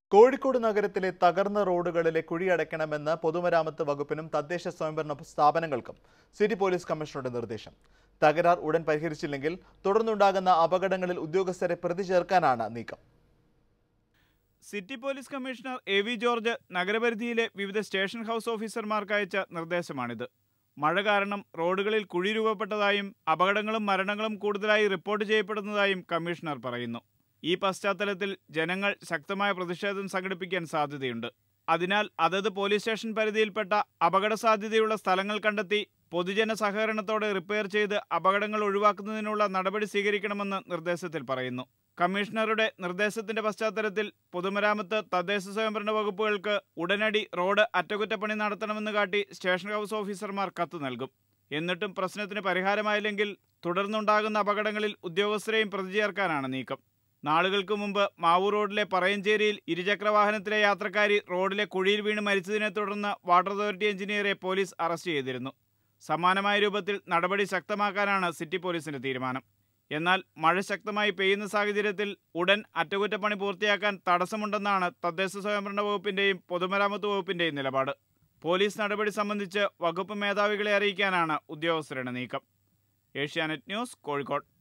കോഴിക്കോട് നഗരത്തിലെ തകർന്ന റോഡുകളിലെ കുഴിയടയ്ക്കണമെന്ന് പൊതുമരാമത്ത് വകുപ്പിനും തദ്ദേശ സ്വയംഭരണ സ്ഥാപനങ്ങൾക്കും സിറ്റി പോലീസ് കമ്മീഷണറുടെ നിർദ്ദേശം തകരാർ ഉടൻ പരിഹരിച്ചില്ലെങ്കിൽ തുടർന്നുണ്ടാകുന്ന അപകടങ്ങളിൽ ഉദ്യോഗസ്ഥരെ പ്രതി ചേർക്കാനാണ് നീക്കം city police commissioner A V George നഗരപരിധിയിലെ വിവിധ സ്റ്റേഷൻ ഹൗസ് ഓഫീസർമാർക്ക് അയച്ച നിർദ്ദേശമാണിത് മഴ കാരണം റോഡുകളിൽ കുഴി രൂപപ്പെട്ടതായും അപകടങ്ങളും മരണങ്ങളും കൂടുതലായി റിപ്പോർട്ട് ചെയ്യപ്പെടുന്നതായും കമ്മീഷണർ പറയുന്നു ഈ പശ്ചാത്തലത്തിൽ ജനങ്ങൾ ശക്തമായ പ്രതിഷേധം സംഘടിപ്പിക്കാൻ സാധ്യതയുണ്ട് അതിനാൽ അതത് പോലീസ് സ്റ്റേഷൻ പരിധിയിൽപ്പെട്ട അപകട സാധ്യതയുള്ള സ്ഥലങ്ങൾ കണ്ടെത്തി പൊതുജന സഹകരണത്തോടെ റിപ്പയർ ചെയ്ത് അപകടങ്ങൾ ഒഴിവാക്കുന്നതിനുള്ള നടപടി സ്വീകരിക്കണമെന്ന് നിർദ്ദേശത്തിൽ പറയുന്നു കമ്മീഷണറുടെ നിർദ്ദേശത്തിന്റെ പശ്ചാത്തലത്തിൽ പൊതുമരാമത്ത് തദ്ദേശ സ്വയംഭരണ വകുപ്പുകൾക്ക് ഉടനടി റോഡ് അറ്റകുറ്റപ്പണി നടത്തണമെന്ന് കാട്ടി സ്റ്റേഷൻ ഹൗസ് ഓഫീസർമാർ കത്ത് നൽകും എന്നിട്ടും പ്രശ്നത്തിന് പരിഹാരമായില്ലെങ്കിൽ തുടർന്നുണ്ടാകുന്ന അപകടങ്ങളിൽ ഉദ്യോഗസ്ഥരെയും പ്രതി ചേർക്കാനാണ് നീക്കം നാളുകൾക്ക് മുമ്പ് മാവൂർ റോഡിലെ പറയഞ്ചേരിയിൽ ഇരുചക്രവാഹനത്തിലെ യാത്രക്കാരി റോഡിലെ കുഴിയിൽ വീണ് മരിച്ചതിനെ തുടർന്ന് വാട്ടർ അതോറിറ്റി എഞ്ചിനീയറെ പോലീസ് അറസ്റ്റ് ചെയ്തിരുന്നു സമാനമായ രൂപത്തിൽ നടപടി ശക്തമാക്കാനാണ് സിറ്റി പോലീസിന്റെ തീരുമാനം എന്നാൽ മഴ ശക്തമായി പെയ്യുന്ന സാഹചര്യത്തിൽ ഉടൻ അറ്റകുറ്റപ്പണി പൂർത്തിയാക്കാൻ തടസ്സമുണ്ടെന്നാണ് തദ്ദേശ സ്വയംഭരണ വകുപ്പിന്റെയും പൊതുമരാമത്ത് വകുപ്പിന്റെയും നിലപാട് പോലീസ് നടപടി സംബന്ധിച്ച് വകുപ്പ് മേധാവികളെ അറിയിക്കാനാണ് ഉദ്യോഗസ്ഥരുടെ നീക്കം ഏഷ്യാനെറ്റ് ന്യൂസ് കോഴിക്കോട്